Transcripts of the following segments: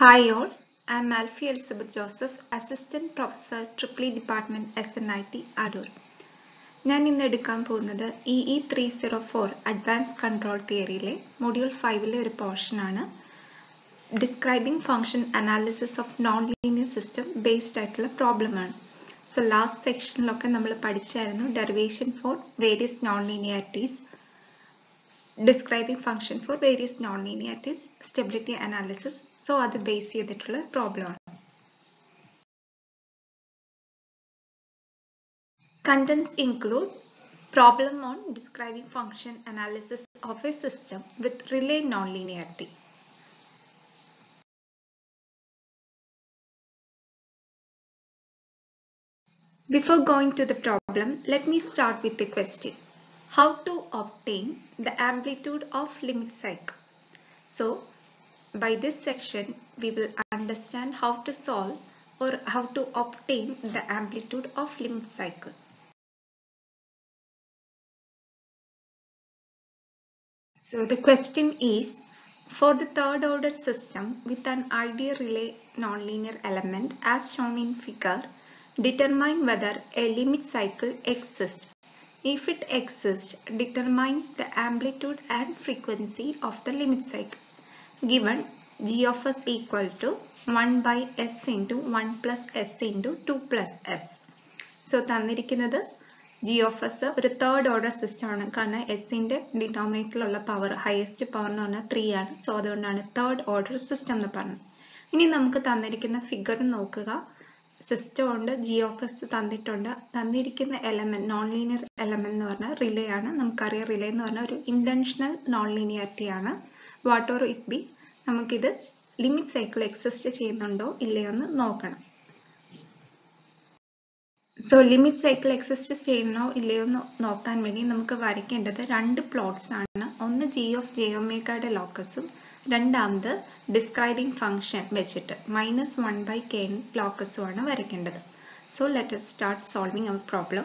Hi all, I am Alfie Elizabeth Joseph, Assistant Professor Triple E Department S N I T Adoor ഞാൻ ഇന്ന് എടുക്കാൻ പോകുന്നത് E E three zero four advance control തിയറിയിലെ module ഫൈവിലെ ഒരു പോർഷനാണ് describing function analysis of non linear system based ആയിട്ടുള്ള പ്രോബ്ലമാണ് സോ ലാസ്റ്റ് സെക്ഷനിലൊക്കെ നമ്മൾ പഠിച്ചായിരുന്നു derivation for various non linearities describing function for various non linearities stability analysis so അത് ബേസ് ചെയ്തിട്ടുള്ള പ്രോബ്ലമാണ് Contents include problem on describing function analysis of a system with relay nonlinearity. Before going to the problem, let me start with the question. How to obtain the amplitude of limit cycle? So, by this section, we will understand how to solve or how to obtain the amplitude of limit cycle. So the question is, for the third order system with an ideal relay nonlinear element as shown in figure, determine whether a limit cycle exists. If it exists, determine the amplitude and frequency of the limit cycle. Given g of s equal to 1 by s into 1 plus s into 2 plus s. So തന്നിരിക്കുന്നത് G of S ഒരു third order system ആണ് കാരണം എസിന്റെ ഡിനോമിനേറ്ററിലുള്ള power highest power എന്ന് പറഞ്ഞാൽ three ആണ് so അതുകൊണ്ടാണ് third order system എന്ന് പറഞ്ഞത് ഇനി നമുക്ക് തന്നിരിക്കുന്ന ഫിഗർ നോക്കുക സിസ്റ്റം ഉണ്ട് ജി ഓഫ് എസ് തന്നിട്ടുണ്ട് തന്നിരിക്കുന്ന എലമെന്റ് നോൺ ലീനിയർ എലമെന്റ് എന്ന് പറഞ്ഞാൽ റിലേ ആണ് നമുക്കറിയാം റിലേ എന്ന് പറഞ്ഞാൽ ഒരു ഇന്റൻഷണൽ നോൺ ലീനിയാരിറ്റി ആണ് വാട്ട് ഓർ ഇറ്റ് ബി നമുക്കിത് ലിമിറ്റ് സൈക്കിൾ എക്സിസ്റ്റ് ചെയ്യുന്നുണ്ടോ ഇല്ലയോ എന്ന് നോക്കണം സോ ലിമിറ്റ് സൈക്കിൾ എക്സിസ്റ്റ് ചെയ്യണോ ഇല്ലയോ എന്ന് നോക്കാൻ വേണ്ടി നമുക്ക് വരയ്ക്കേണ്ടത് രണ്ട് പ്ലോട്ട്സ് ആണ് ഒന്ന് ജി ഓഫ് ജെ ഒമേഗയുടെ ലോക്കസും രണ്ടാമത് ഡിസ്ക്രൈബിംഗ് ഫംഗ്ഷൻ വെച്ചിട്ട് മൈനസ് വൺ ബൈ കെ ലോക്കസും ആണ് വരയ്ക്കേണ്ടത് so let start solving our problem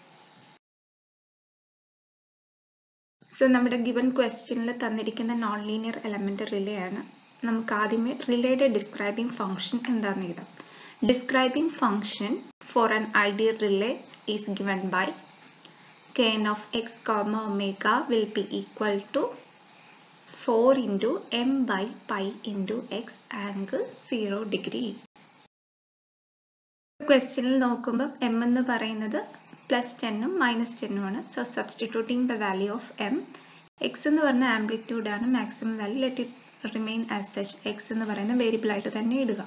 so നമ്മുടെ ഗിവൻ ക്വസ്റ്റ്യനിൽ തന്നിരിക്കുന്ന നോൺ ലീനിയർ എലമെന്റ് റിലേ ആണ് നമുക്ക് ആദ്യമേ റിലേയുടെ ഡിസ്ക്രൈബിംഗ് ഫംഗ്ഷൻ എന്താണെന്ന് എഴുതാം describing function for an ideal relay is given by kn of x comma omega will be equal to 4 into m by pi into x angle 0 degree. ക്വസ്റ്റ്യനിൽ നോക്കുമ്പോൾ M എന്ന് പറയുന്നത് plus ടെന്നും minus ടെന്നും ആണ് so substituting the value of M X എന്ന് പറഞ്ഞ amplitude ആണ് maximum value let it remain as such X എന്ന് പറയുന്ന വേരിയബിൾ ആയിട്ട് തന്നെ ഇടുക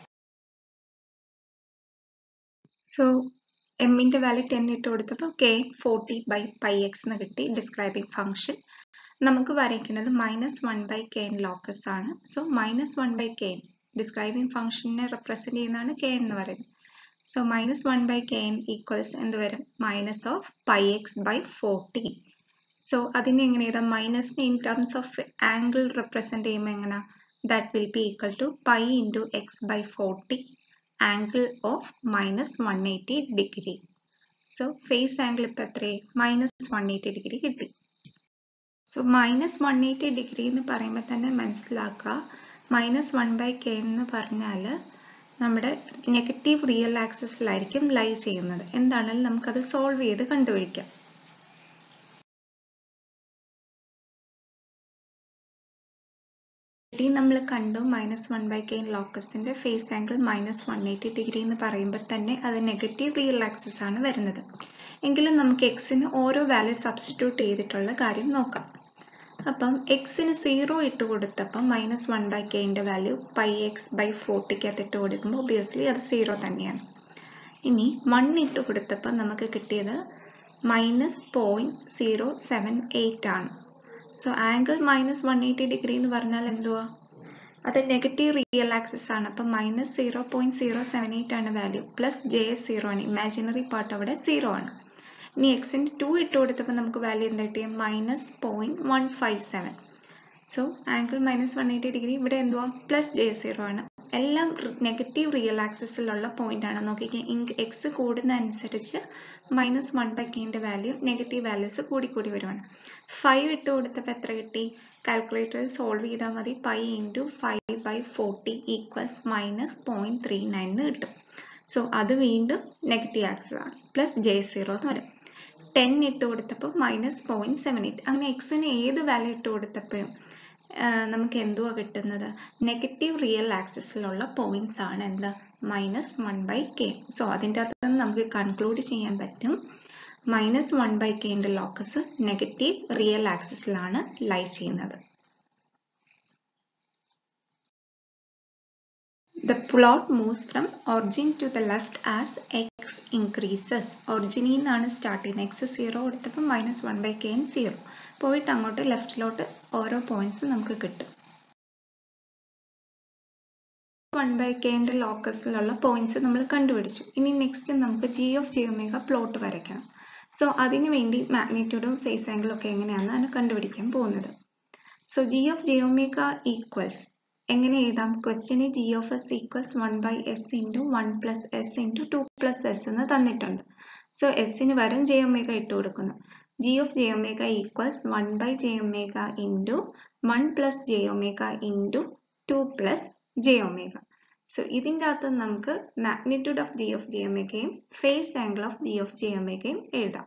സോ എമ്മിന്റെ വാല്യൂ ടെൻ ഇട്ട് കൊടുത്തപ്പോൾ K forty by pi X എന്ന് കിട്ടി ഡിസ്ക്രൈബിംഗ് ഫംഗ്ഷൻ നമുക്ക് വരയ്ക്കുന്നത് minus one by K N locus ആണ് so minus one by K N describing ഫംഗ്ഷനെ റെപ്രസെന്റ് ചെയ്യുന്നതാണ് കെ എന്ന് പറയുന്നത് so minus one by K N equals എന്ത് വരും minus of pi X by forty so അതിനെ എങ്ങനെ ചെയ്താൽ മൈനസിനെ in terms of angle represent ചെയ്യുമ്പോൾ എങ്ങനെ that will be equal to pi into X by forty angle of minus one eighty degree so phase angle ഇപ്പം എത്രയായി minus one eighty degree കിട്ടി so minus one eighty degree എന്ന് പറയുമ്പോൾ തന്നെ മനസ്സിലാക്കുക minus one by K എന്ന് പറഞ്ഞാൽ നമ്മുടെ നെഗറ്റീവ് റിയൽ ആക്സസിലായിരിക്കും ലൈ ചെയ്യുന്നത് എന്താണെങ്കിലും നമുക്കത് സോൾവ് ചെയ്ത് കണ്ടുപിടിക്കാം നമ്മൾ കണ്ടു മൈനസ് വൺ ബൈ കെ ലോക്കസിന്റെ phase angle minus one eighty degree എന്ന് പറയുമ്പോൾ തന്നെ അത് നെഗറ്റീവ് റിയൽ ആക്സിസ് ആണ് വരുന്നത് എങ്കിലും നമുക്ക് എക്സിന് ഓരോ വാല്യൂ സബ്സ്റ്റിറ്റ്യൂട്ട് ചെയ്തിട്ടുള്ള കാര്യം നോക്കാം അപ്പം എക്സിന് സീറോ ഇട്ട് കൊടുത്തപ്പം മൈനസ് വൺ ബൈ കെന്റെ വാല്യൂ പൈ എക്സ് ബൈ ഫോർട്ടിക്കകത്ത് ഇട്ട് കൊടുക്കുമ്പോൾ ഒബിയസ്ലി അത് സീറോ തന്നെയാണ് ഇനി വൺ ഇട്ട് കൊടുത്തപ്പോൾ നമുക്ക് കിട്ടിയത് minus point zero seven eight ആണ് so angle minus one eighty degree എന്ന് പറഞ്ഞാൽ എന്തുവാ അത് നെഗറ്റീവ് റിയൽ ആക്സിസ് ആണ് അപ്പം minus zero point zero seven eight ആണ് വാല്യൂ പ്ലസ് ജെ സീറോ ആണ് ഇമാജിനറി പാർട്ട് അവിടെ സീറോ ആണ് ഇനി എക്സിന് ടു ഇട്ട് കൊടുത്തപ്പോൾ നമുക്ക് വാല്യൂ എന്താ കിട്ടിയ minus point one five seven so angle minus one eighty degree ഇവിടെ എന്തുവാ പ്ലസ് ജെ സീറോ ആണ് എല്ലാം നെഗറ്റീവ് റിയൽ ആക്സിസിലുള്ള പോയിന്റ് ആണ് നോക്കിക്കേ എക്സ് കൂടുന്ന അനുസരിച്ച് മൈനസ് വൺ ബൈ കെന്റെ വാല്യൂ നെഗറ്റീവ് വാല്യൂസ് കൂടിക്കൂടി വരുവാണ് ഫൈവ് ഇട്ട് കൊടുത്തപ്പോൾ എത്ര കിട്ടി കാൽക്കുലേറ്റർ സോൾവ് ചെയ്താൽ മതി pi into five by forty equals minus point three nine കിട്ടും സോ അത് വീണ്ടും നെഗറ്റീവ് ആക്സിസ് ആണ് പ്ലസ് ജെ സീറോ എന്ന് വരും ടെൻ ഇട്ട് കൊടുത്തപ്പോൾ മൈനസ് പോയിന്റ് സെവൻ എയ്റ്റ് അങ്ങനെ എക്സിന് ഏത് വാല്യൂ ഇട്ട് കൊടുത്തപ്പോഴും നമുക്ക് എന്തുവാ കിട്ടുന്നത് നെഗറ്റീവ് റിയൽ ആക്സിസിലുള്ള പോയിന്റ്സ് ആണ് എന്ത് minus one by K so അതിൻ്റെ അകത്ത് നിന്ന് നമുക്ക് കൺക്ലൂഡ് ചെയ്യാൻ പറ്റും മൈനസ് വൺ ബൈ കെൻ്റെ ലോക്കസ് നെഗറ്റീവ് റിയൽ ആക്സിസിലാണ് ലൈ ചെയ്യുന്നത് The plot moves from origin to the left as x increases. ഒറിജിനിൽ നിന്നാണ് സ്റ്റാർട്ട് ചെയ്യുന്നത് എക്സ് സീറോ കൊടുത്തപ്പോൾ minus one by K zero പോയിട്ട് അങ്ങോട്ട് ലെഫ്റ്റിലോട്ട് ഓരോ പോയിന്റ്സ് നമുക്ക് കിട്ടും വൺ ബൈ കെന്റെ ലോക്കസിലുള്ള പോയിന്റ്സ് നമ്മൾ കണ്ടുപിടിച്ചു ഇനി നെക്സ്റ്റ് നമുക്ക് G of G omega plot വരയ്ക്കണം സോ അതിനു വേണ്ടി മാഗ്നിറ്റ്യൂഡും ഫേസ് ആംഗിളും ഒക്കെ എങ്ങനെയാണെന്നാണ് കണ്ടുപിടിക്കാൻ പോകുന്നത് so G of G omega equals എങ്ങനെ എഴുതാം ക്വസ്റ്റ്യന് G of S equals one by S into one plus S into two plus S എന്ന് തന്നിട്ടുണ്ട് സോ എസിന് വരും ജെ ഒമേഗ ഇട്ട് കൊടുക്കുന്നു G of J omega equals one by J omega into one plus J omega into two plus J omega so ഇതിൻ്റെ അകത്ത് നമുക്ക് magnitude of G of J ഒമേഗയും phase angle of G of J ഒമേഗയും എഴുതാം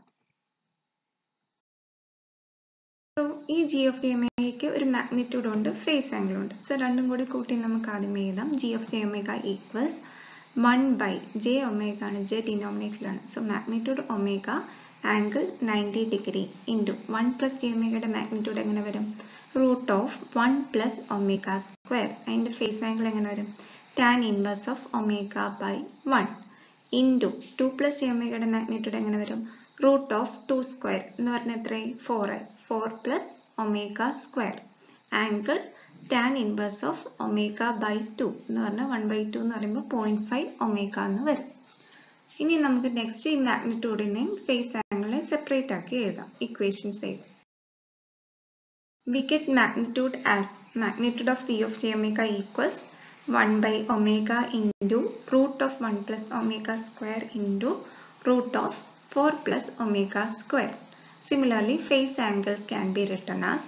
so ഈ G of G ഒമേഗയ്ക്ക് ഒരു magnitude ഉണ്ട് phase angle ഉണ്ട് സോ രണ്ടും കൂടി കൂട്ടി നമുക്ക് ആദ്യം എഴുതാം G of J omega equals one by J omega ആണ് ജെ ഡിനോമിനേറ്ററിലാണ് so magnitude omega angle ninety degree into one plus J ഒമേഗയുടെ മാഗ്നിറ്റ്യൂഡ് എങ്ങനെ വരും root of one plus omega square അതിൻ്റെ ഫേസ് ആംഗിൾ എങ്ങനെ വരും tan inverse of omega by one into two plus J ഒമേഗയുടെ magnitude എങ്ങനെ വരും റൂട്ട് ഓഫ് ടു സ്ക്വയർ എന്ന് പറഞ്ഞാൽ എത്രയായി ഫോർ ആയി four plus omega square angle tan inverse of omega by two എന്ന് പറഞ്ഞാൽ വൺ ബൈ ടു എന്ന് പറയുമ്പോൾ പോയിന്റ് ഫൈവ് ഒമേഗ എന്ന് വരും ഇനി നമുക്ക് നെക്സ്റ്റ് ഈ മാഗ്നിറ്റ്യൂഡിനെയും ഫേസ് ആംഗിളിനെ സെപ്പറേറ്റ് ആക്കി എഴുതാം ഇക്വേഷൻസ് എഴുതാം we get magnitude as magnitude of g of j omega equals 1 by omega into root of 1 plus omega square into root of 4 plus omega square. Similarly, phase angle can be written as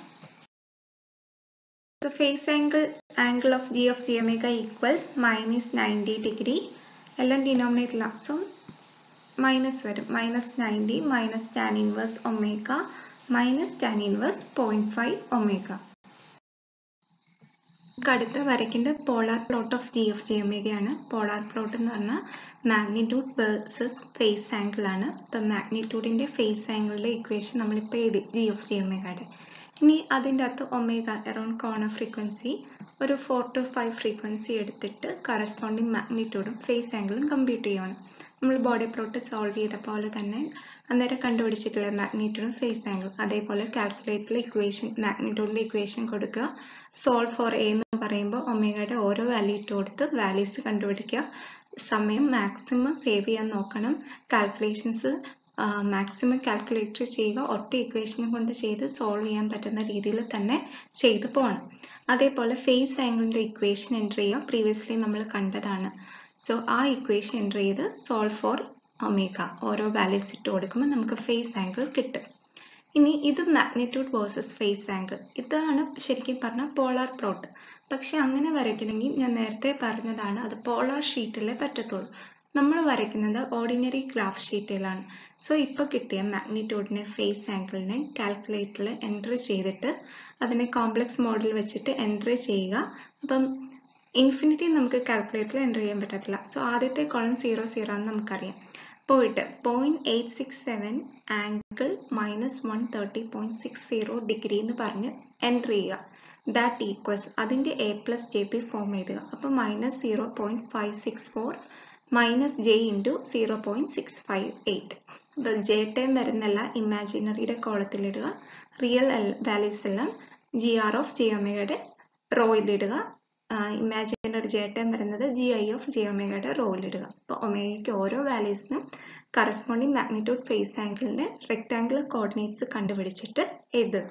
the phase angle angle of g of j omega equals minus 90 degree എല്ലാം ഡിനോമിനേറ്ററിലാണ് so minus വരും minus ninety minus tan inverse omega minus tan inverse point five omega നമുക്ക് അടുത്ത് വരയ്ക്കേണ്ട polar plot of G of G ഒമേഗയാണ് polar plot എന്ന് പറഞ്ഞാൽ magnitude versus phase angle ആണ് ഇപ്പം മാഗ്നിറ്റ്യൂഡിൻ്റെ ഫേസ് ആംഗിളിൻ്റെ ഇക്വേഷൻ നമ്മളിപ്പോൾ എഴുതി ജി ഓഫ് ജി ഒമേഗയുടെ ഇനി അതിൻ്റെ അകത്ത് ഒമേഗ അറൌണ്ട് കോർണർ ഫ്രീക്വൻസി ഒരു ഫോർ ടു ഫൈവ് ഫ്രീക്വൻസി എടുത്തിട്ട് കറസ്പോണ്ടിങ് മാഗ്നിറ്റ്യൂഡും ഫേസ് ആംഗിളും കമ്പ്യൂട്ട് ചെയ്യുവാണ് നമ്മൾ ബോഡി പ്ലോട്ട് സോൾവ് ചെയ്ത പോലെ തന്നെ അന്നേരം കണ്ടുപിടിച്ചിട്ടുള്ള മാഗ്നിറ്റ്യൂഡും ഫേസ് ആംഗിളും അതേപോലെ കാൽക്കുലേറ്ററിൽ ഇക്വേഷൻ മാഗ്നിറ്റ്യൂഡിലെ ഇക്വേഷൻ കൊടുക്കുക സോൾവ് ഫോർ എ എന്ന് പറയുമ്പോൾ ഒമേഗയുടെ ഓരോ വാല്യൂ ഇട്ട് കൊടുത്ത് വാല്യൂസ് കണ്ടുപിടിക്കുക സമയം മാക്സിമം സേവ് ചെയ്യാൻ നോക്കണം കാൽക്കുലേഷൻസ് മാക്സിമം കാൽക്കുലേറ്റ് ചെയ്യുക ഒറ്റ ഇക്വേഷനും കൊണ്ട് ചെയ്ത് സോൾവ് ചെയ്യാൻ പറ്റുന്ന രീതിയിൽ തന്നെ ചെയ്തു പോകണം അതേപോലെ ഫേസ് ആംഗിളിൻ്റെ ഇക്വേഷൻ എൻ്റർ ചെയ്യുക പ്രീവിയസ്ലി നമ്മൾ കണ്ടതാണ് സോ ആ ഇക്വേഷൻ എൻ്റർ ചെയ്ത് സോൾവ് ഫോർ ഒമേഗ ഓരോ വാല്യൂസ് ഇട്ട് കൊടുക്കുമ്പോൾ നമുക്ക് ഫേസ് ആംഗിൾ കിട്ടും ഇനി ഇത് മാഗ്നിറ്റ്യൂഡ് വേഴ്സസ് ഫേസ് ആംഗിൾ ഇതാണ് ശരിക്കും പറഞ്ഞാൽ പോളാർ പ്ലോട്ട് പക്ഷെ അങ്ങനെ വരയ്ക്കണമെങ്കിൽ ഞാൻ നേരത്തെ പറഞ്ഞതാണ് അത് പോളാർ ഷീറ്റിലേ പറ്റത്തുള്ളൂ നമ്മൾ വരയ്ക്കുന്നത് ഓർഡിനറി ഗ്രാഫ് ഷീറ്റിലാണ് സോ ഇപ്പോൾ കിട്ടിയ മാഗ്നിറ്റ്യൂഡിനെ ഫേസ് ആംഗിളിനെ കാൽക്കുലേറ്ററിൽ എൻറ്റർ ചെയ്തിട്ട് അതിനെ കോംപ്ലക്സ് മോഡൽ വെച്ചിട്ട് എൻറ്റർ ചെയ്യുക അപ്പം ഇൻഫിനിറ്റി നമുക്ക് കാൽക്കുലേറ്ററിൽ എൻ്റർ ചെയ്യാൻ പറ്റത്തില്ല സോ ആദ്യത്തെ കോളം സീറോ സീറോ എന്ന് നമുക്കറിയാം പോയിട്ട് point eight six seven angle minus one thirty point six zero degree എന്ന് പറഞ്ഞ് എൻ്റർ ചെയ്യുക ദാറ്റ് ഈക്വൽസ് അതിൻ്റെ A plus J B form എഴുതുക അപ്പോൾ minus zero point five six four minus J into zero point six five eight അപ്പോൾ J time വരുന്നല്ല ഇമാജിനറിയുടെ കോളത്തിലിടുക റിയൽ വാല്യൂസ് എല്ലാം ജി ആർ ഓഫ് ജി ഒമേഗയുടെ റോയിലിടുക ഇമാജിനറി ജെ ടൈം വരുന്നത് ജി ഐ ഓഫ് ജി ഒമേഗയുടെ റോയിലിടുക അപ്പോൾ ഒമേഗയ്ക്ക് ഓരോ വാല്യൂസിനും കറസ്പോണ്ടിങ് മാഗ്നിറ്റ്യൂഡ് ഫേസ് ആംഗിളിൻ്റെ റെക്ടാംഗുലർ കോർഡിനേറ്റ്സ് കണ്ടുപിടിച്ചിട്ട് എഴുതുക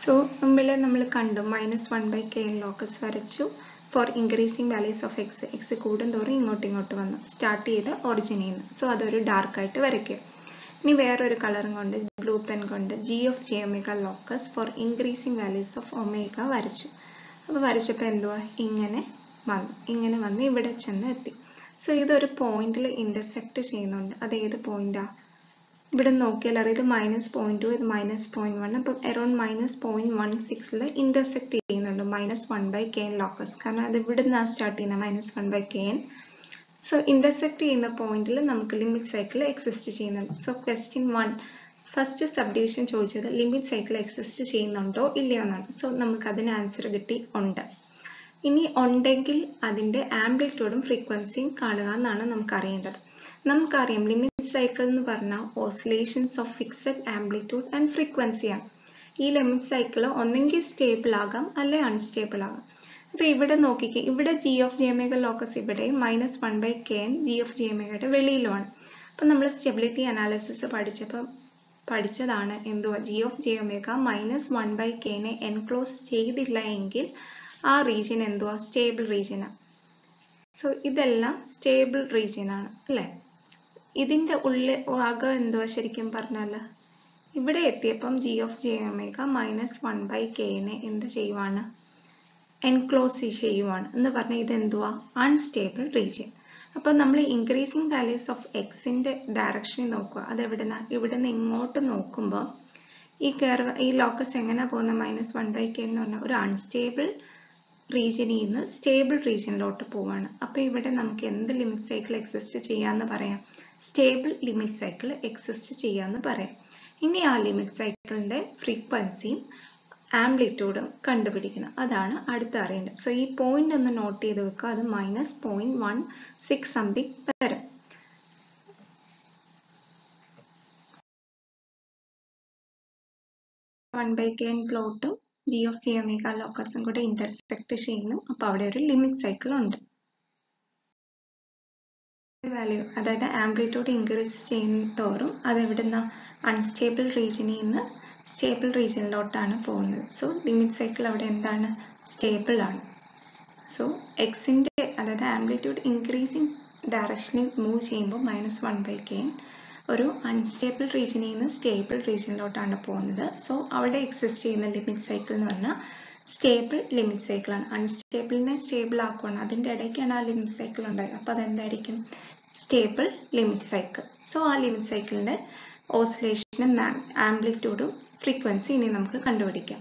സോ മുമ്പിലെ നമ്മൾ കണ്ടു minus one by K N locus വരച്ചു for increasing values of X X കൂടുന്തോറും ഇങ്ങോട്ട് ഇങ്ങോട്ട് വന്നു സ്റ്റാർട്ട് ചെയ്ത് ഒറിജിനിൽ നിന്ന് സോ അതൊരു ഡാർക്കായിട്ട് വരയ്ക്കുക ഇനി വേറൊരു കളറും കൊണ്ട് ബ്ലൂ പെൻ കൊണ്ട് G of J omega locus for increasing values of omega വരച്ചു അപ്പോൾ വരച്ചപ്പോൾ എന്തുവാ ഇങ്ങനെ വന്നു ഇങ്ങനെ വന്ന് ഇവിടെ ചെന്ന് എത്തി സോ ഇതൊരു പോയിന്റിൽ ഇന്റർസെക്ട് ചെയ്യുന്നുണ്ട് അത് ഏത് പോയിന്റാ ഇവിടെ നോക്കിയാൽ അറിയാം ഇത് മൈനസ് പോയിന്റ് ടു ഇത് മൈനസ് പോയിന്റ് വൺ അപ്പം അറൌണ്ട് മൈനസ് പോയിന്റ് വൺ സിക്സിൽ ഇന്റർസെക്ട് ചെയ്യുന്നുണ്ട് minus one by K N locus കാരണം അത് ഇവിടെ നിന്നാണ് സ്റ്റാർട്ട് ചെയ്യുന്നത് minus one by K N so intersect ചെയ്യുന്ന പോയിന്റിൽ നമുക്ക് ലിമിറ്റ് സൈക്കിൾ എക്സിസ്റ്റ് ചെയ്യുന്നുണ്ട് so question one first subdivision ചോദിച്ചത് ലിമിറ്റ് സൈക്കിൾ എക്സിസ്റ്റ് ചെയ്യുന്നുണ്ടോ ഇല്ലയോ എന്നാണ് സോ നമുക്ക് അതിന് ആൻസർ കിട്ടി ഉണ്ട് ഇനി ഉണ്ടെങ്കിൽ അതിന്റെ ആംപ്ലിറ്റ്യൂഡും ഫ്രീക്വൻസിയും കാണുക എന്നാണ് നമുക്ക് അറിയേണ്ടത് നമുക്കറിയാം ലിമിറ്റ് സൈക്കിൾ എന്ന് പറഞ്ഞാൽ oscillations of fixed amplitude and ഫ്രീക്വൻസിയാണ് ഈ ലിമിറ്റ് സൈക്കിൾ ഒന്നെങ്കിൽ സ്റ്റേബിൾ ആകാം അല്ലെ അൺസ്റ്റേബിൾ ആകാം അപ്പൊ ഇവിടെ നോക്കിക്കേ ഇവിടെ G of G omega locus ഇവിടെ minus one by K N G of G എമേഗയുടെ വെളിയിലുമാണ് അപ്പൊ നമ്മൾ സ്റ്റെബിലിറ്റി അനാലിസിസ് പഠിച്ചപ്പോൾ പഠിച്ചതാണ് എന്തുവാ G of G omega minus one by കെനെ എൻക്ലോസ് ചെയ്തില്ല എങ്കിൽ ആ റീജിയൻ എന്തുവാ സ്റ്റേബിൾ റീജിയനാണ് സോ ഇതെല്ലാം സ്റ്റേബിൾ റീജിയൻ ആണ് അല്ലേ ഇതിന്റെ ഉള്ളിൽ അകം എന്തുവാ ശരിക്കും പറഞ്ഞാൽ ഇവിടെ എത്തിയപ്പം G of J omega minus one by കെനെ എന്ത് ചെയ്യുവാണ് എൻക്ലോസ് ചെയ്യുവാണ് എന്ന് പറഞ്ഞാൽ ഇതെന്തുവാ അൺസ്റ്റേബിൾ റീജിയൻ അപ്പോൾ നമ്മൾ ഇൻക്രീസിങ് വാല്യൂസ് ഓഫ് എക്സിന്റെ ഡയറക്ഷനിൽ നോക്കുക അത് എവിടുന്ന ഇവിടെ നിന്ന് ഇങ്ങോട്ട് നോക്കുമ്പോൾ ഈ കർവ് ഈ ലോക്കസ് എങ്ങനെ പോകുന്ന മൈനസ് വൺ ബൈ കെ എന്ന് പറഞ്ഞാൽ ഒരു അൺസ്റ്റേബിൾ റീജിയനിൽ നിന്ന് സ്റ്റേബിൾ റീജിയനിലോട്ട് പോവാണ് അപ്പോൾ ഇവിടെ നമുക്ക് എന്ത് ലിമിറ്റ് സൈക്കിൾ എക്സിസ്റ്റ് ചെയ്യാന്ന് പറയാം സ്റ്റേബിൾ ലിമിറ്റ് സൈക്കിൾ എക്സിസ്റ്റ് ചെയ്യാന്ന് പറയാം ഇനി ആ ലിമിറ്റ് സൈക്കിളിന്റെ ഫ്രീക്വൻസിയും ആംപ്ലിറ്റ്യൂഡും കണ്ടുപിടിക്കണം അതാണ് അടുത്ത് അറിയേണ്ടത് സോ ഈ പോയിന്റ് ഒന്ന് നോട്ട് ചെയ്ത് വെക്കുക അത് minus point one six something വരും വൺ ബൈ കെ എൻ പ്ലോട്ടും ജി ഓഫ് ജി ഒമേഗ ലോക്കസും കൂടെ ഇന്റർസെക്ട് ചെയ്യുന്നു അപ്പൊ അവിടെ ഒരു ലിമിറ്റ് സൈക്കിൾ ഉണ്ട് വാല്യൂ അതായത് ആംപ്ലിറ്റ്യൂഡ് ഇൻക്രീസ് ചെയ്യുന്നതോറും അത് എവിടുന്ന അൺസ്റ്റേബിൾ റീജിയനിൽ നിന്ന് സ്റ്റേബിൾ റീജിയനിലോട്ടാണ് പോകുന്നത് സോ ലിമിറ്റ് സൈക്കിൾ അവിടെ എന്താണ് സ്റ്റേബിൾ ആണ് സോ എക്സിന്റെ അതായത് ആംപ്ലിറ്റ്യൂഡ് ഇൻക്രീസിങ് ഡയറക്ഷനിൽ മൂവ് ചെയ്യുമ്പോൾ മൈനസ് വൺ ബൈ കെ ഒരു അൺസ്റ്റേബിൾ റീജിയനിൽ നിന്ന് സ്റ്റേബിൾ റീജിയനിലോട്ടാണ് പോകുന്നത് സോ അവിടെ എക്സിസ്റ്റ് ചെയ്യുന്ന ലിമിറ്റ് സൈക്കിൾ എന്ന് പറഞ്ഞാൽ സ്റ്റേബിൾ ലിമിറ്റ് സൈക്കിൾ ആണ് അൺസ്റ്റേബിളിനെ സ്റ്റേബിൾ ആക്കുകയാണ് അതിൻ്റെ ഇടയ്ക്കാണ് ആ ലിമിറ്റ് സൈക്കിൾ ഉണ്ടായത് അപ്പോൾ അതെന്തായിരിക്കും സ്റ്റേബിൾ ലിമിറ്റ് സൈക്കിൾ സോ ആ ലിമിറ്റ് സൈക്കിളിന്റെ ഓസിലേഷനും ആംപ്ലിറ്റ്യൂഡും ഫ്രീക്വൻസി ഇനി നമുക്ക് കണ്ടുപിടിക്കാം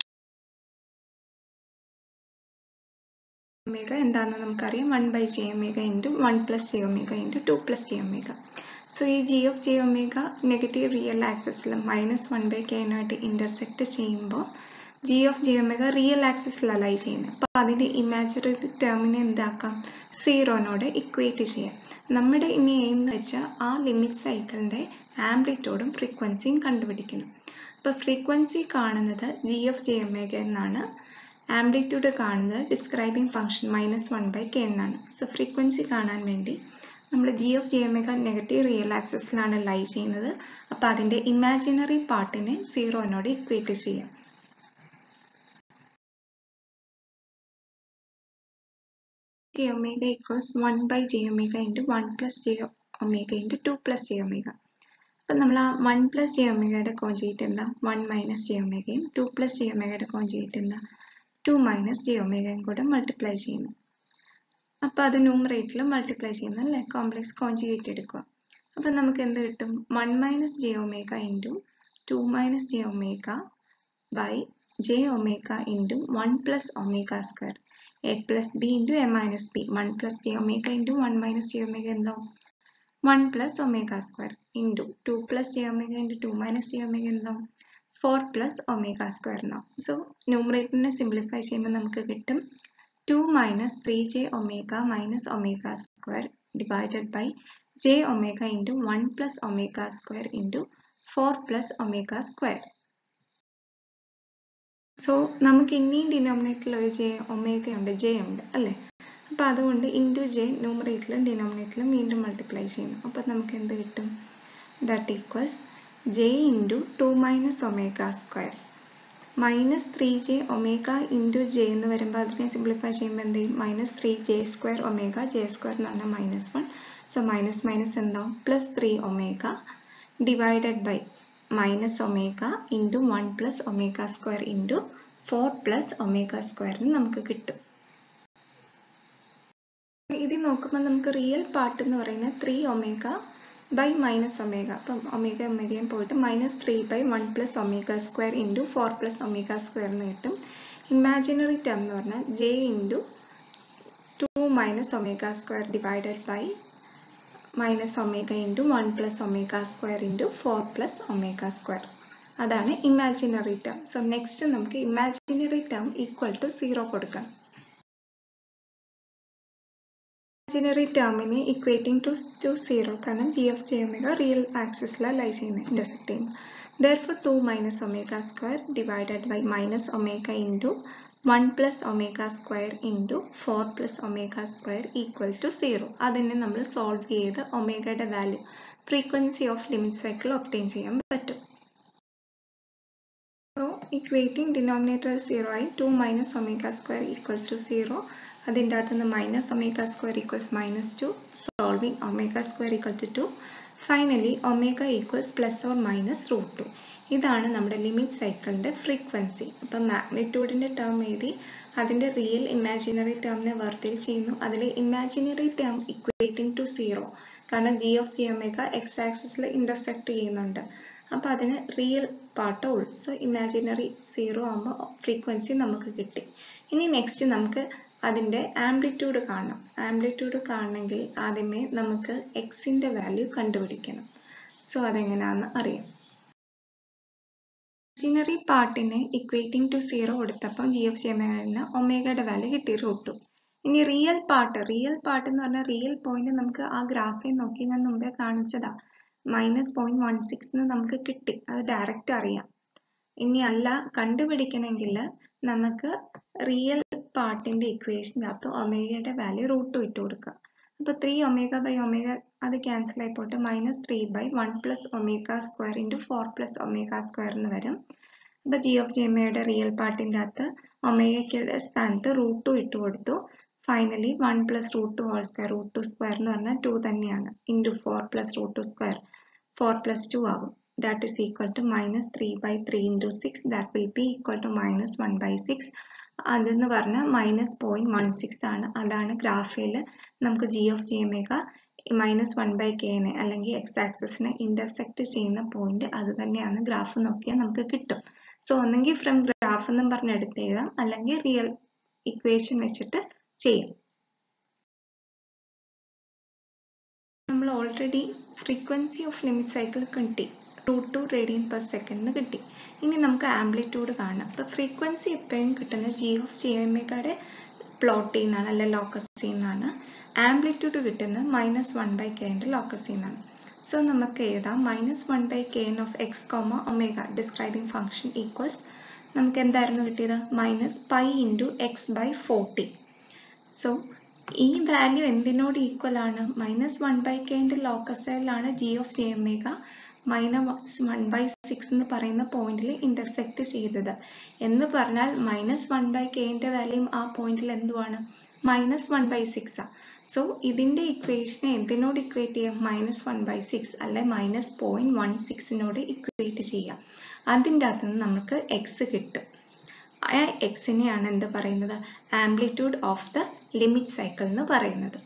ഒമേഗ എന്താണെന്ന് നമുക്കറിയാം one by J omega into one plus J omega into two plus J omega so ഈ G of J omega negative real ആക്സസിൽ മൈനസ് വൺ ബൈ കെനായിട്ട് ഇന്റർസെക്ട് ചെയ്യുമ്പോൾ G of J omega real ആക്സസിൽ അലൈ ചെയ്യുന്നത് അപ്പോൾ അതിൻ്റെ ഇമാജിനറി ടേമിനെ എന്താക്കാം സീറോനോട് ഇക്വേറ്റ് ചെയ്യാം നമ്മുടെ ഇനി എയിം എന്ന് വെച്ചാൽ ആ ലിമിറ്റ് സൈക്കിളിന്റെ ആംപ്ലിറ്റ്യൂഡും ഫ്രീക്വൻസിയും കണ്ടുപിടിക്കണം അപ്പോൾ ഫ്രീക്വൻസി കാണുന്നത് ജി ഓഫ് ജെ ഒമേഗ എന്നാണ് ആംപ്ലിറ്റ്യൂഡ് കാണുന്നത് describing function minus one by K എന്നാണ് സോ ഫ്രീക്വൻസി കാണാൻ വേണ്ടി നമ്മൾ G of J omega negative real ആക്സസിലാണ് ലൈ ചെയ്യുന്നത് അപ്പോൾ അതിന്റെ ഇമാജിനറി പാർട്ടിനെ സീറോനോട് ഇക്വേറ്റ് ചെയ്യാം j omega equals 1 by j omega into 1 plus j omega into 2 plus j omega. അപ്പം നമ്മൾ ആ വൺ പ്ലസ് ജെ ഒമേഗയുടെ കോഞ്ചേറ്റ് എന്താ വൺ മൈനസ് ജെ ഒമേഗയും ടു പ്ലസ് ജെ ഒമേഗയുടെ കോഞ്ചേറ്റ് എന്താ ടു മൈനസ് ജെ ഒമേഗയും കൂടെ മൾട്ടിപ്ലൈ ചെയ്യുന്നു അപ്പം അത് ന്യൂമറേറ്ററിൽ മൾട്ടിപ്ലൈ ചെയ്യുന്നു അല്ലേ കോംപ്ലക്സ് കോഞ്ചുഗേറ്റ് എടുക്കുക അപ്പം നമുക്ക് എന്ത് കിട്ടും one minus J omega into two minus J omega by J omega into one plus omega square A plus B into A minus B one plus J omega into one minus J omega എന്താവും one plus omega square into two plus J omega into two minus J omega എന്താവും four plus omega square എന്നാവും so ന്യൂമറേറ്ററിനെ simplify ചെയ്യുമ്പോൾ നമുക്ക് കിട്ടും two minus three J omega minus omega square divided by J omega into one plus omega square into four plus omega square so നമുക്ക് ഇനിയും ഡിനോമിനേറ്ററിൽ ഒരു ജെ ഒമേഗ ഉണ്ട് ജെ ഉണ്ട് അല്ലേ അപ്പോൾ അതുകൊണ്ട് ഇൻറ്റു ജെ ന്യൂമറേറ്ററിലും ഡിനോമിനേറ്ററിലും വീണ്ടും മൾട്ടിപ്ലൈ ചെയ്യുന്നു അപ്പോൾ നമുക്ക് എന്ത് കിട്ടും that equals J into two minus omega square minus three J omega into J എന്ന് വരുമ്പോൾ അതിനെ സിംപ്ലിഫൈ ചെയ്യുമ്പോൾ എന്ത് ചെയ്യും minus three J square omega J square എന്ന് പറഞ്ഞാൽ minus one so minus minus എന്താവും plus three omega divided by minus omega into one plus omega square into four plus omega സ്ക്വയറിന് നമുക്ക് കിട്ടും ഇത് നോക്കുമ്പോൾ നമുക്ക് റിയൽ പാർട്ട് എന്ന് പറയുന്നത് three omega by minus omega അപ്പം ഒമേഗ ഒമേഗയും പോയിട്ട് minus three by one plus omega square into four plus omega square എന്ന് കിട്ടും ഇമാജിനറി ടേം എന്ന് പറഞ്ഞാൽ J into two minus omega square divided by minus omega into one plus omega square into four plus omega square അതാണ് imaginary term so next നമുക്ക് imaginary term equal to zero കൊടുക്കണം imaginary ടേമിനെ equating to to zero കാരണം G F J omega real ആക്സിസിലാണ് lie ചെയ്യുന്നത് intersect ചെയ്യുന്നത് therefore two minus omega square divided by minus omega into one plus omega square into four plus omega square equal to zero അതിനെ നമ്മൾ solve ചെയ്ത് ഒമേഗയുടെ value frequency of limit cycle obtain ചെയ്യാൻ പറ്റും so equating denominator zero ആയി two minus omega square equal to zero അതിൻ്റെ അകത്ത് നിന്ന് minus omega square equals minus two solving omega square equal to two finally omega equals plus or minus root two ഇതാണ് നമ്മുടെ limit സൈക്കിളിൻ്റെ frequency അപ്പം മാഗ്നിറ്റ്യൂഡിൻ്റെ term എഴുതി അതിൻ്റെ റിയൽ ഇമാജിനറി ടേമിനെ വേർതിരിച്ച് ചെയ്യുന്നു അതിൽ imaginary term equating to zero കാരണം G of G omega X ആക്സിസിൽ ഇൻ്റർസെക്ട് ചെയ്യുന്നുണ്ട് അപ്പോൾ അതിന് റിയൽ പാർട്ടേ ഉള്ളൂ സോ ഇമാജിനറി സീറോ ആകുമ്പോൾ ഫ്രീക്വൻസി നമുക്ക് കിട്ടി ഇനി നെക്സ്റ്റ് നമുക്ക് അതിൻ്റെ ആംപ്ലിറ്റ്യൂഡ് കാണണം ആംപ്ലിറ്റ്യൂഡ് കാണണമെങ്കിൽ ആദ്യമേ നമുക്ക് എക്സിൻ്റെ വാല്യൂ കണ്ടുപിടിക്കണം സോ അതെങ്ങനെയാണെന്ന് അറിയാം ഇമാജിനറി പാർട്ടിനെ ഇക്വേറ്റിംഗ് ടു സീറോ കൊടുത്തപ്പോൾ ജി എഫ് ജി ഒമേഗ ഒമേഗയുടെ വാല്യൂ കിട്ടി റൂട്ട് ടു ഇനി റിയൽ പാർട്ട് റിയൽ പാർട്ട് എന്ന് പറഞ്ഞാൽ റിയൽ പോയിന്റ് നമുക്ക് ആ ഗ്രാഫിൽ നോക്കി ഞാൻ മുമ്പേ കാണിച്ചതാ മൈനസ് പോയിന്റ് വൺ സിക്സ് നമുക്ക് കിട്ടി അത് ഡയറക്റ്റ് അറിയാം ഇനി അല്ല കണ്ടുപിടിക്കണമെങ്കിൽ നമുക്ക് റിയൽ പാർട്ടിന്റെ ഇക്വേഷനകത്ത് ഒമേഗയുടെ വാല്യൂ റൂട്ട് ടു ഇട്ട് കൊടുക്കുക അപ്പൊ ത്രീ ഒമേഗ ബൈ ഒമേഗ അത് ക്യാൻസൽ ആയി പോയിട്ട് minus three by one plus omega square into four plus omega square എന്ന് വരും അപ്പൊ ജി ഓഫ് ജി എമ്മയുടെ റിയൽ പാർട്ടിന്റെ അകത്ത് ഒമേഗയ്ക്കുടെ സ്ഥാനത്ത് റൂട്ട് ടു ഇട്ട് കൊടുത്തു finally one plus root two whole square root two square എന്ന് പറഞ്ഞാൽ ടു തന്നെയാണ് into four plus root two square four plus two ആകും that is equal to minus three by three into six that will be equal to minus one by six അതെന്ന് പറഞ്ഞാൽ minus point one six ആണ് അതാണ് ഗ്രാഫിൽ നമുക്ക് G of G omega minus one by കെനെ അല്ലെങ്കിൽ X ആക്സിസിനെ intersect ചെയ്യുന്ന പോയിന്റ് അത് തന്നെയാണ് ഗ്രാഫ് നോക്കിയാൽ നമുക്ക് കിട്ടും സോ ഒന്നെങ്കിൽ ഫ്രം ഗ്രാഫ് എന്നും പറഞ്ഞ് എടുത്ത് എഴുതാം അല്ലെങ്കിൽ റിയൽ ഇക്വേഷൻ വെച്ചിട്ട് ചെയ്യാം നമ്മൾ already frequency of limit cycle കിട്ടി root two radian per second കിട്ടി ഇനി നമുക്ക് ആംപ്ലിറ്റ്യൂഡ് കാണാം അപ്പോൾ ഫ്രീക്വൻസി എപ്പോഴും കിട്ടുന്നത് ജി ഓഫ് ജി എം എക്കാടെ പ്ലോട്ട് ചെയ്യുന്നതാണ് അല്ലെ ലോക്കസ് ചെയ്യുന്നതാണ് ആംപ്ലിറ്റ്യൂഡ് കിട്ടുന്നത് മൈനസ് വൺ ബൈ കെൻ്റെ ലോക്കസ് ചെയ്യുന്നതാണ് സോ നമുക്ക് എഴുതാം minus one by K N of X comma omega describing function equals നമുക്ക് എന്തായിരുന്നു കിട്ടിയത് minus pi into X by forty so ഈ വാല്യൂ എന്തിനോട് ഈക്വൽ ആണ് മൈനസ് വൺ ബൈ കെൻ്റെ ലോക്കസൈലാണ് G of J omega minus one by six എന്ന് പറയുന്ന പോയിന്റിൽ ഇന്റർസെക്ട് ചെയ്തത് എന്ന് പറഞ്ഞാൽ മൈനസ് വൺ ബൈ കെന്റെ വാല്യൂ ആ പോയിന്റിൽ എന്തുവാണ് മൈനസ് വൺ ബൈ സിക്സ് ആ സോ ഇതിന്റെ ഇക്വേഷനെ എന്തിനോട് ഇക്വേറ്റ് ചെയ്യാം മൈനസ് വൺ ബൈ സിക്സ് അല്ലെ മൈനസ് പോയിന്റ് വൺ സിക്സിനോട് ഇക്വേറ്റ് ചെയ്യാം അതിൻ്റെ അകത്ത് നിന്ന് നമുക്ക് എക്സ് കിട്ടും ആ എക്സിനെയാണ് എന്ത് പറയുന്നത് amplitude of the limit cycle എന്ന് പറയുന്നത്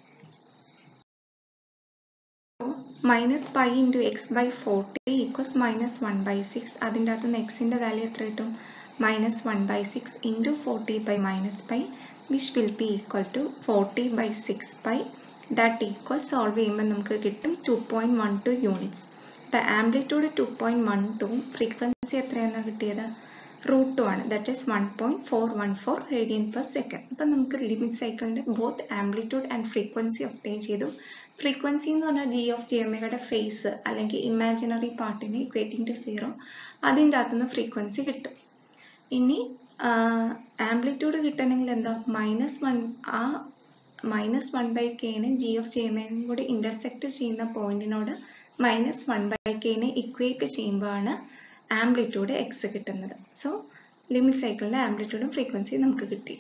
minus pi into X by forty equals minus one by six അതിൻ്റെ അകത്ത് നിന്ന് എക്സിൻ്റെ വാല്യൂ എത്ര കിട്ടും minus one by six into forty by minus pi which will be equal to forty by six by that equal solve ചെയ്യുമ്പോൾ നമുക്ക് കിട്ടും two point one two units the amplitude two point one two frequency എത്രയാണ് കിട്ടിയത് root two ആണ് that is one point four one four radian per second അപ്പം നമുക്ക് limit സൈക്കിളിന്റെ both amplitude and frequency obtain ചെയ്തു ഫ്രീക്വൻസി എന്ന് പറഞ്ഞാൽ G of G എമ്മയുടെ ഫേസ് അല്ലെങ്കിൽ ഇമാജിനറി പാർട്ടിനെ ഇക്വേറ്റിംഗ് ടു സീറോ അതിൻ്റെ അകത്തുനിന്ന് ഫ്രീക്വൻസി കിട്ടും ഇനി ആംപ്ലിറ്റ്യൂഡ് കിട്ടണമെങ്കിൽ എന്താ മൈനസ് വൺ ആ മൈനസ് വൺ ബൈ കെനെ ജി ഓഫ് ജി എമ്മയും കൂടി ഇന്റർസെക്ട് ചെയ്യുന്ന പോയിന്റിനോട് മൈനസ് വൺ ബൈ കെനെ ഇക്വേറ്റ് ചെയ്യുമ്പോഴാണ് ആംപ്ലിറ്റ്യൂഡ് എക്സ് കിട്ടുന്നത് സോ ലിമിറ്റ് സൈക്കിളിന്റെ ആംപ്ലിറ്റ്യൂഡും ഫ്രീക്വൻസിയും നമുക്ക് കിട്ടി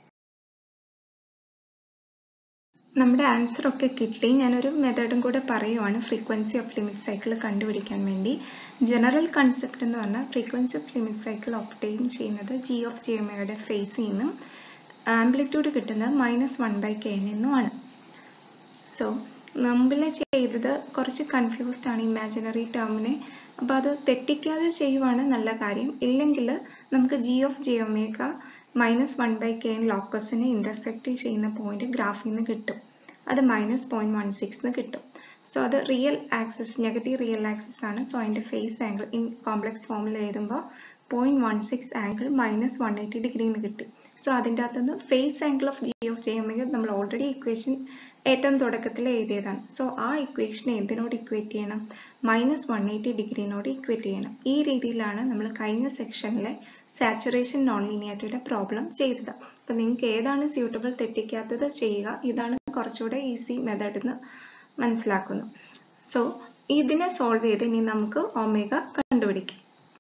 നമ്മുടെ ആൻസർ ഒക്കെ കിട്ടി ഞാനൊരു മെത്തേഡും കൂടെ പറയുവാണ് ഫ്രീക്വൻസി ഓഫ് ലിമിറ്റ് സൈക്കിൾ കണ്ടുപിടിക്കാൻ വേണ്ടി ജനറൽ കൺസെപ്റ്റ് എന്ന് പറഞ്ഞാൽ frequency of limit cycle obtain ചെയ്യുന്നത് ജി ഓഫ് ജി എമ്മയുടെ ഫേസിൽ നിന്നും ആംപ്ലിറ്റ്യൂഡ് കിട്ടുന്നത് മൈനസ് വൺ ബൈ കെ നിന്നുമാണ് സോ മുമ്പിൽ ചെയ്തത് കുറച്ച് കൺഫ്യൂസ്ഡ് ആണ് ഇമാജിനറി ടേമിനെ അപ്പോൾ അത് തെറ്റിക്കാതെ ചെയ്യുവാണ് നല്ല കാര്യം ഇല്ലെങ്കിൽ നമുക്ക് G of G omega minus one by K ലോക്കസിനെ ഇന്റർസെക്ട് ചെയ്യുന്ന പോയിന്റ് ഗ്രാഫിൽ നിന്ന് കിട്ടും അത് മൈനസ് പോയിന്റ് വൺ സിക്സ് കിട്ടും സോ അത് real axis negative real axis ആണ് സോ അതിന്റെ ഫേസ് ആംഗിൾ ഇൻ കോംപ്ലക്സ് ഫോമിൽ എഴുതുമ്പോൾ point one six angle minus one eighty degree എന്ന് കിട്ടി സോ അതിൻ്റെ അകത്തുനിന്ന് phase angle of G of J omega നമ്മൾ ഓൾറെഡി ഇക്വേഷൻ ഏറ്റവും തുടക്കത്തിൽ എഴുതിയതാണ് സോ ആ ഇക്വേഷനെ എന്തിനോട് ഇക്വേറ്റ് ചെയ്യണം മൈനസ് വൺ എയ്റ്റി ഡിഗ്രിനോട് ഇക്വേറ്റ് ചെയ്യണം ഈ രീതിയിലാണ് നമ്മൾ കഴിഞ്ഞ സെക്ഷനിലെ സാച്ചുറേഷൻ നോൺ ലീനിയാരിറ്റിയുടെ പ്രോബ്ലം ചെയ്തത് അപ്പം നിങ്ങൾക്ക് ഏതാണ് സ്യൂട്ടബിൾ തെറ്റിക്കാത്തത് ചെയ്യുക ഇതാണ് കുറച്ചുകൂടെ ഈസി മെത്തേഡ് എന്ന് മനസ്സിലാക്കുന്നു സോ ഇതിനെ സോൾവ് ചെയ്ത് ഇനി നമുക്ക് ഒമേഗ കണ്ടുപിടിക്കാം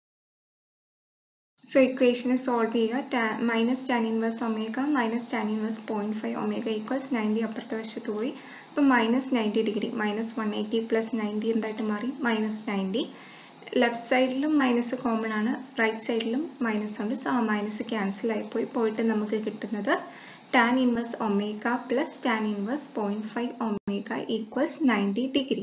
സോ ഇക്വേഷനെ സോൾവ് ചെയ്യുക minus tan inverse omega minus tan inverse point five omega equals ninety അപ്പുറത്തെ വശത്ത് പോയി അപ്പം minus ninety degree minus one eighty plus ninety എന്തായിട്ട് മാറി മൈനസ് നയൻറ്റി ലെഫ്റ്റ് സൈഡിലും മൈനസ് കോമൺ ആണ് റൈറ്റ് സൈഡിലും മൈനസ് ഉണ്ട് സോ ആ മൈനസ് ക്യാൻസൽ ആയിപ്പോയി പോയിട്ട് നമുക്ക് കിട്ടുന്നത് tan inverse omega plus tan inverse point five omega equals ninety degree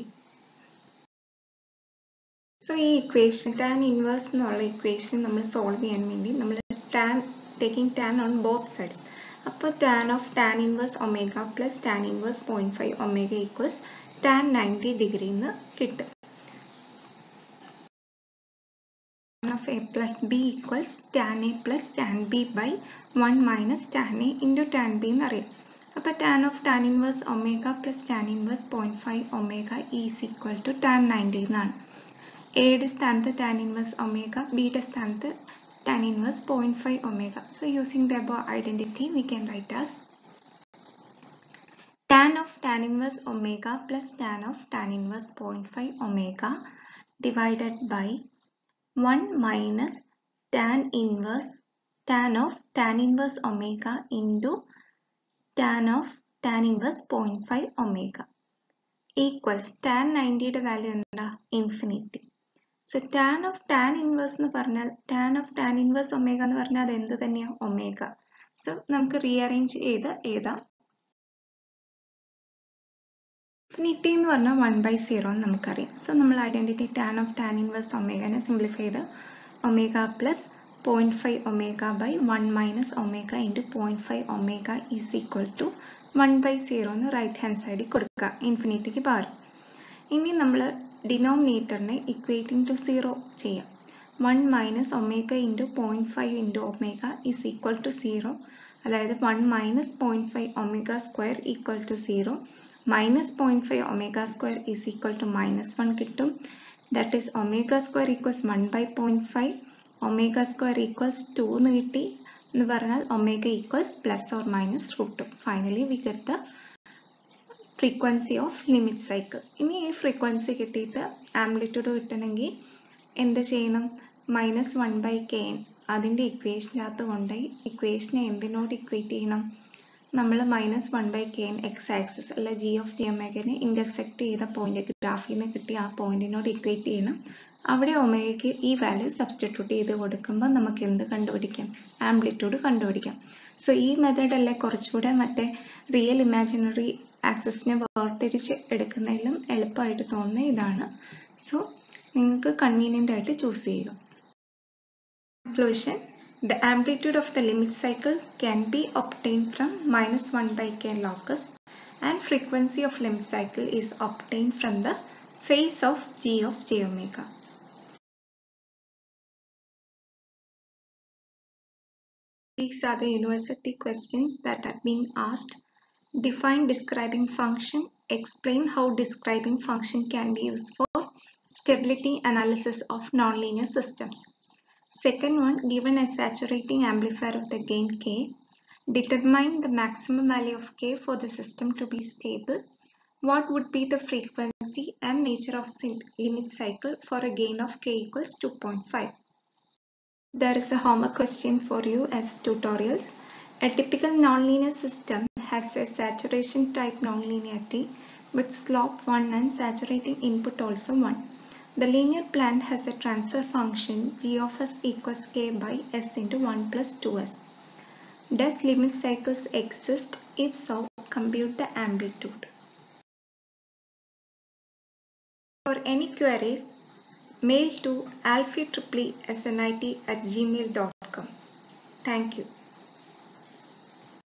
so ഈ ഇക്വേഷൻ ടാൻ ഇൻവേഴ്സ് എന്നുള്ള ഇക്വേഷൻ നമ്മൾ സോൾവ് ചെയ്യാൻ വേണ്ടി നമ്മൾ tan taking tan on both sides അപ്പോൾ tan of tan inverse omega plus tan inverse point five omega equals tan ninety degree എന്ന് കിട്ടും of a plus b equals tan a plus tan b by 1 minus tan a into tan b എന്നറിയാം അപ്പോൾ tan of tan inverse omega plus tan inverse 0.5 omega is equal to tan 90 എന്നാണ് എയുടെ സ്ഥാനത്ത് tan inverse omega ബിയുടെ സ്ഥാനത്ത് tan inverse point five omega so using the above identity we can write as tan of tan inverse omega plus tan of tan inverse point five omega divided by one minus tan inverse tan of tan inverse omega into tan of tan inverse point five omega equals tan നയൻറ്റിയുടെ value എന്താ infinity so tan of tan inverse എന്ന് പറഞ്ഞാൽ tan of tan inverse omega എന്ന് പറഞ്ഞാൽ അത് എന്ത് തന്നെയാ omega so നമുക്ക് റീഅറേഞ്ച് ചെയ്ത് എഴുതാം ഇൻഫിനിറ്റി എന്ന് പറഞ്ഞാൽ വൺ ബൈ സീറോ എന്ന് നമുക്കറിയാം സോ നമ്മൾ identity tan of tan inverse ഒമേഗനെ സിംപ്ലിഫൈ ചെയ്ത് omega plus point five omega by one minus omega into point five omega is equal to one by zero എന്ന് റൈറ്റ് ഹാൻഡ് സൈഡിൽ കൊടുക്കുക ഇൻഫിനിറ്റിക്ക് പകരം ഇനി നമ്മൾ ഡിനോമിനേറ്ററിനെ ഇക്വേറ്റിംഗ് ടു സീറോ ചെയ്യാം one minus omega into point five into omega is equal to zero അതായത് one minus point five omega square equal to zero minus point five omega square is equal to minus one കിട്ടും that is omega square equals one by point five omega square equals two എന്ന് കിട്ടി എന്ന് പറഞ്ഞാൽ omega equals plus or minus root two finally we get the frequency of limit cycle ഇനി ഈ frequency കിട്ടിയിട്ട് amplitude കിട്ടണമെങ്കിൽ എന്ത് ചെയ്യണം minus one by K N അതിൻ്റെ ഇക്വേഷനകത്ത് കൊണ്ടുപോയി ഇക്വേഷനെ എന്തിനോട് ഇക്വേറ്റ് ചെയ്യണം നമ്മൾ minus one by K N X axis അല്ല ജി ഓഫ് ജി ഒമേഗനെ ഇന്റർസെക്ട് ചെയ്ത പോയിന്റ് ഗ്രാഫിൽ നിന്ന് കിട്ടിയ ആ പോയിന്റിനോട് ഇക്വേറ്റ് ചെയ്യണം അവിടെ ഒമേഗയ്ക്ക് ഈ വാല്യൂ സബ്സ്റ്റിറ്റ്യൂട്ട് ചെയ്ത് കൊടുക്കുമ്പോൾ നമുക്ക് എന്ത് കണ്ടുപിടിക്കാം ആംപ്ലിറ്റ്യൂഡ് കണ്ടുപിടിക്കാം സോ ഈ മെത്തേഡ് അല്ലേ കുറച്ചുകൂടെ മറ്റേ റിയൽ ഇമാജിനറി ആക്സസിനെ വേർതിരിച്ച് എടുക്കുന്നതിലും എളുപ്പമായിട്ട് തോന്നുന്ന ഇതാണ് സോ നിങ്ങൾക്ക് കൺവീനിയൻ്റ് ആയിട്ട് ചൂസ് ചെയ്യുക conclusion The amplitude of the limit cycle can be obtained from minus 1 by k locus and frequency of limit cycle is obtained from the phase of g of j omega. These are the university questions that have been asked. Define describing function. Explain how describing function can be used for stability analysis of nonlinear systems. Second one, given a saturating amplifier of the gain k, determine the maximum value of k for the system to be stable. What would be the frequency and nature of limit cycle for a gain of k equals 2.5? There is a homework question for you as tutorials. A typical nonlinear system has a saturation type nonlinearity with slope 1 and saturating input also 1. The linear plant has a transfer function g of s equals k by s into 1 plus 2s. Does limit cycles exist? If so, compute the amplitude. For any queries, mail to alfie at gmail.com. Thank you.